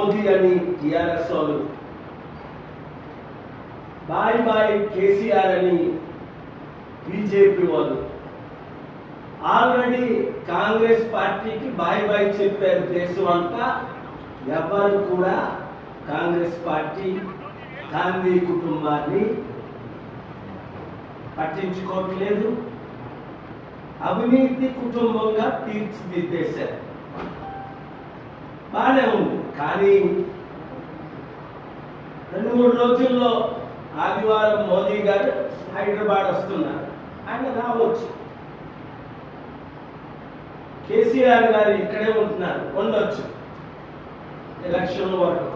మోదీ అని టిఆర్ఎస్ వాళ్ళు bye bye KCR అని బీజేపీ వాళ్ళు ఆల్రెడీ కాంగ్రెస్ పార్టీకి బాయ్ బాయ్ చెప్పారు దేశం అంతా ఎవరు కూడా కాంగ్రెస్ పార్టీ గాంధీ కుటుంబాన్ని పట్టించుకోవట్లేదు అవినీతి కుటుంబంగా తీర్చిదిద్దేశారు బాగానే ఉంది కానీ రెండు మూడు రోజుల్లో ఆదివారం మోదీ గారు హైదరాబాద్ వస్తున్నారు ఆయన రావచ్చు కేసీఆర్ గారు ఇక్కడే ఉంటున్నారు ఉండొచ్చు ఎలక్షన్ వరకు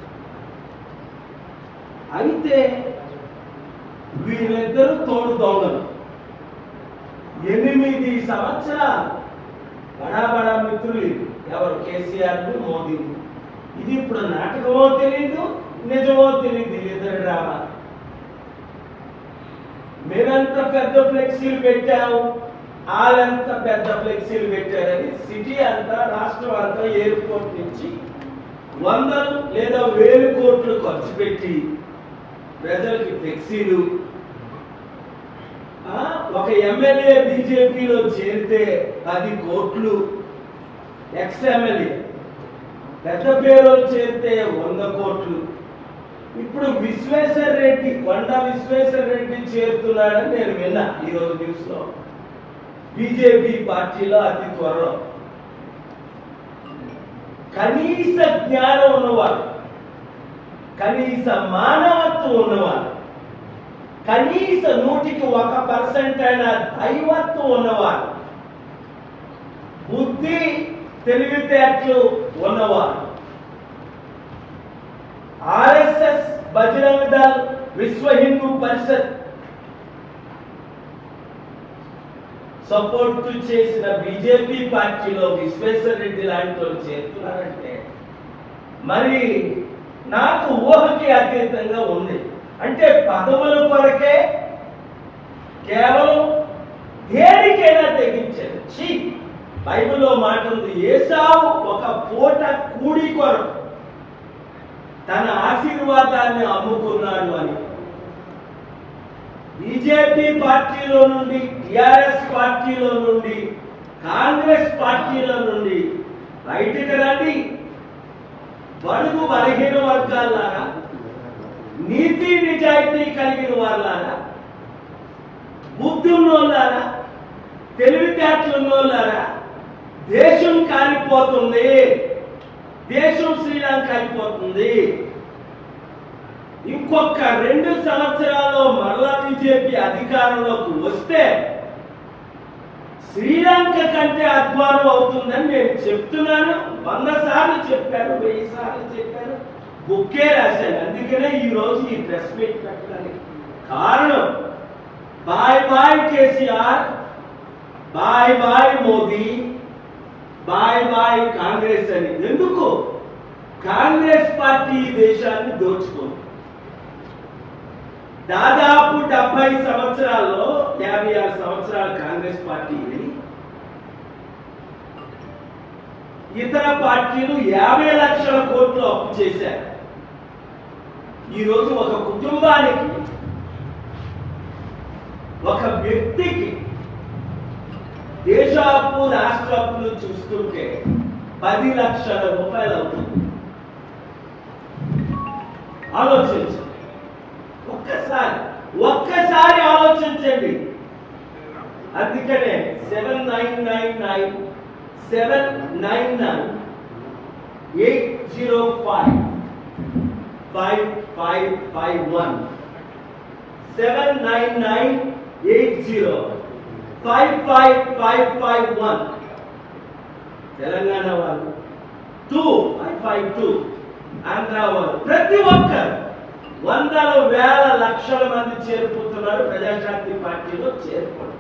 అయితే వీళ్ళిద్దరూ తోడు దొంగలు ఎనిమిది సంవత్సరాలు బడా బడా మిత్రులు ఇది. ఎవరు కేసీఆర్ మోదీ ఇది ఇప్పుడు నాటకమో తెలియదు నిజమో తెలియదు ఇద్దరు డ్రామా మేమెంత పెద్ద ఫ్లెక్సీలు పెట్టాము వాళ్ళంత పెద్ద ఫ్లెక్సీలు పెట్టారని సిటీ అంతా రాష్ట్రం అంతా ఎయిర్పోర్ట్ నుంచి వందలు లేదా వేలు కోట్లు ఖర్చు పెట్టి ప్రజలకి ఫ్లెక్సీలు ఆ, ఒక ఎమ్మెల్యే బీజేపీలో చేరితే పది కోట్లు ఎక్స్ ఎమ్మెల్యే పెద్ద పేరు చేరితే వంద కోట్లు ఇప్పుడు విశ్వేశ్వర్ రెడ్డి కొండ విశ్వేశ్వర్ రెడ్డి చేరుతున్నాడని నేను విన్నా ఈరోజు న్యూస్ లో బీజేపీ పార్టీలో అతి త్వరలో కనీస జ్ఞానం ఉన్నవాడు కనీస మానవత్వం ఉన్నవాడు కనీస నూటికి ఒక పర్సెంట్ అయిన దైవత్వం ఉన్నవాడు బుద్ధి తెలివితేటలు ఉన్నవాడు ఆర్ఎస్ఎస్ బజరంగ దళ్ విశ్వ హిందూ పరిషత్ సపోర్ట్ చేసిన బీజేపీ పార్టీలో విశ్వేశ్వర రెడ్డి లాంటి వాళ్ళు చేరుతున్నారంటే మరి నాకు ఊహకి అతీతంగా ఉంది అంటే పదవుల కొరకే కేవలం దేనికైనా తెగించారు ఛీ బైబిల్లో మాట ఉంది ఏసావు ఒక పూట కూడి కొరకు తన ఆశీర్వాదాన్ని అమ్ముకున్నాడు అని బీజేపీ పార్టీలో నుండి టిఆర్ఎస్ పార్టీలో నుండి కాంగ్రెస్ పార్టీలో నుండి బయటికి రండి బడుగు బలహీన వర్గాలారా నీతి నిజాయితీ కలిగిన వాళ్ళారా బుద్ధి ఉన్నోళ్ళారా తెలివితేటలు ఉన్నోళ్ళారా దేశం కాలిపోతుంది దేశం శ్రీలంక అయిపోతుంది ఇంకొక రెండు సంవత్సరాల్లో మరలా బీజేపీ అధికారంలోకి వస్తే శ్రీలంక కంటే అధ్వానం అవుతుందని నేను చెప్తున్నాను వంద సార్లు చెప్పాను వెయ్యి సార్లు చెప్పాను బుక్కే రాశాను అందుకనే ఈ రోజు ఈ ప్రెస్ మీట్ పెట్టడానికి కారణం bye bye KCR bye bye Modi bye bye Congress అని ఎందుకు కాంగ్రెస్ పార్టీ ఈ దేశాన్ని దోచుకుంది దాదాపు డెబ్బై సంవత్సరాల్లో యాభై ఆరు సంవత్సరాలు కాంగ్రెస్ పార్టీ ఇది. ఇతర పార్టీలు యాభై లక్షల కోట్లు అప్పు చేశారు ఈరోజు ఒక కుటుంబానికి ఒక వ్యక్తికి దేశాపు రాష్ట్ర అప్పులు చూస్తుంటే పది లక్షల రూపాయలు అవుతుంది ఆలోచించండి ఒక్కసారి ఒక్కసారి ఆలోచించండి అందుకనే seven nine nine nine seven nine nine eight zero five five five five one seven nine nine eight zero five five five five one Telangana వాళ్ళు two five five two Andhra వాళ్ళు ప్రతి ఒక్కరు వందల వేల లక్షల మంది చేరుకుంటున్నారు ప్రజాశాంతి పార్టీలో చేరుకోండి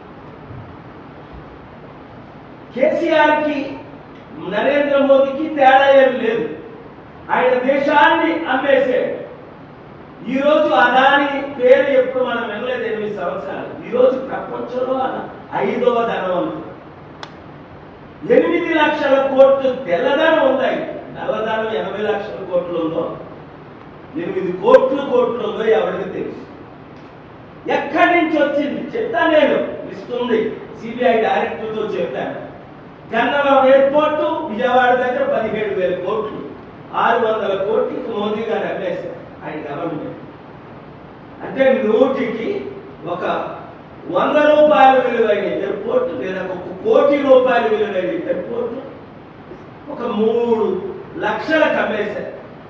కేసీఆర్ కి నరేంద్ర మోదీకి తేడా ఏం లేదు ఆయన దేశాన్ని అమ్మేశాడు ఈ రోజు అదాని పేరు ఎప్పుడు మనం వినలేదు ఎనిమిది సంవత్సరాలు ఈ రోజు ప్రపంచంలో అన- ఐదవ ధనవంతుడు ఎనిమిది లక్షల కోట్లు తెల్లదనం ఉన్నాయి నల్లధనం ఎనభై లక్షల కోట్లు ఉందో ఎనిమిది కోట్లు కోట్లు ఉందో ఎవరికి తెలుసు ఎక్కడి నుంచి వచ్చింది చెప్తా నేను ఇస్తుంది సిబిఐ డైరెక్టర్తో చెప్పాను గన్నవరం ఎయిర్పోర్టు విజయవాడ దగ్గర పదిహేడు వేల కోట్లు ఆరు వందల కోట్లకి మోదీ గారు అమ్మేశారు ఆయన గవర్నమెంట్ అంటే నూటికి ఒక వంద రూపాయల విలువైన ఎయిర్పోర్ట్ లేదా ఒక కోటి రూపాయల విలువైన ఎయిర్పోర్ట్ ఒక మూడు లక్షలకు అమ్మేశారు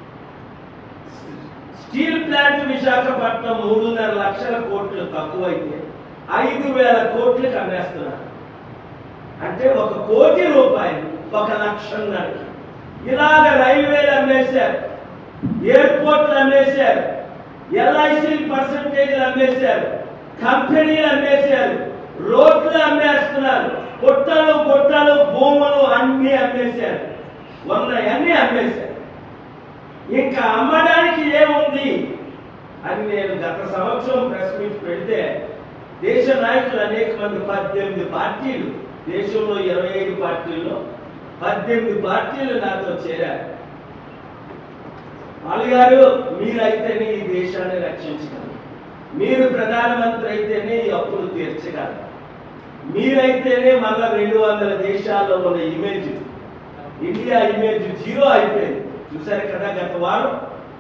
స్టీల్ ప్లాంట్ విశాఖపట్నం మూడున్నర లక్షల కోట్లు తక్కువైతే ఐదు వేల కోట్లకు అమ్మేస్తున్నారు అంటే ఒక కోటి రూపాయలు ఒక లక్షన్నరకి ఇలాగ రైల్వేలు అమ్మేశారు ఎయిర్పోర్ట్లు అమ్మేశారు ఎల్ఐసి పర్సంటేజ్లు అమ్మేశారు కంపెనీలు అమ్మేశారు రోడ్లు అమ్మేస్తున్నారు కొట్టలు కొట్టలు భూములు అన్ని అమ్మేశారు ఉన్నవన్నీ అమ్మేశారు ఇంకా అమ్మడానికి ఏముంది అని నేను గత సంవత్సరం ప్రెస్ మీట్ పెడితే దేశ నాయకులు అనేక మంది పద్దెనిమిది పార్టీలు దేశంలో ఇరవై ఐదు పార్టీల్లో పద్దెనిమిది పార్టీలు నాతో చేరారు వాళ్ళు గారు మీరైతేనే ఈ దేశాన్ని రక్షించగలరు మీరు ప్రధానమంత్రి అయితేనే ఈ అప్పులు తీర్చగలరు మీరైతేనే మళ్ళా రెండు వందల దేశాల్లో ఉన్న ఇమేజ్ ఇండియా ఇమేజ్ జీరో అయిపోయింది చూశారు కదా గత వారం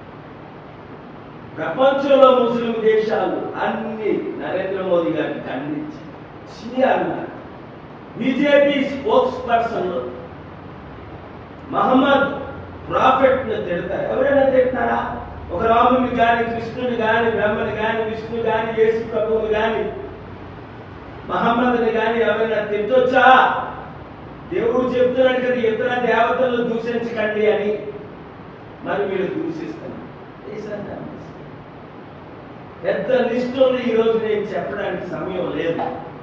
ప్రపంచంలో ముస్లిం దేశాలు అన్ని నరేంద్ర మోదీ గారిని ఖండించి చీ అన్నారు BJP spokesperson Muhammad prophet ని తిడతారు ఎవరైనా తిడతారా ఒక రాముని గాని కృష్ణుని గాని బ్రహ్మని గాని విష్ణు గాని యేసు ప్రభువుని గాని మహమ్మద్ని గాని ఎవరైనా తిట్టొచ్చా దేవుడు చెప్తున్నాడు కదా ఇతర దేవతలను దూషించకండి అని మరి మీరు దూషిస్తున్నారు దేశాన్ని అమ్మేస్తున్నారు. పెద్ద లిస్ట్ ఉంది ఈ రోజు నేను చెప్పడానికి సమయం లేదు